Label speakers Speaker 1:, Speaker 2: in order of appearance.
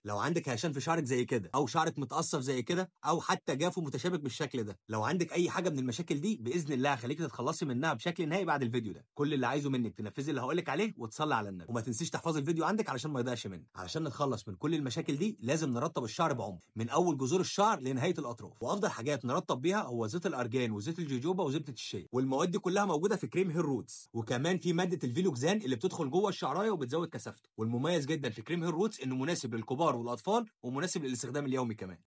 Speaker 1: لو عندك هشام في شعرك زي كده او شعرك متقصف زي كده او حتى جاف ومتشابك بالشكل ده لو عندك اي حاجه من المشاكل دي باذن الله هخليك تتخلصي منها بشكل نهائي بعد الفيديو ده كل اللي عايزه منك تنفذي اللي هقولك عليه وتصلي على النبي وما تنسيش تحفظي الفيديو عندك علشان ما يضيعش منك علشان نتخلص من كل المشاكل دي لازم نرطب الشعر بعمق من اول جذور الشعر لنهايه الاطراف وافضل حاجات نرطب بيها هو زيت الارجان وزيت الجوجوبا وزبده الشيا والمواد دي كلها موجوده في كريم هير روتس وكمان في ماده الفيلوكسان اللي بتدخل جوه الشعرايه وبتزود كثافته والمميز جدا في كريم هير روتس انه مناسب للكبار والاطفال ومناسب للاستخدام اليومي كمان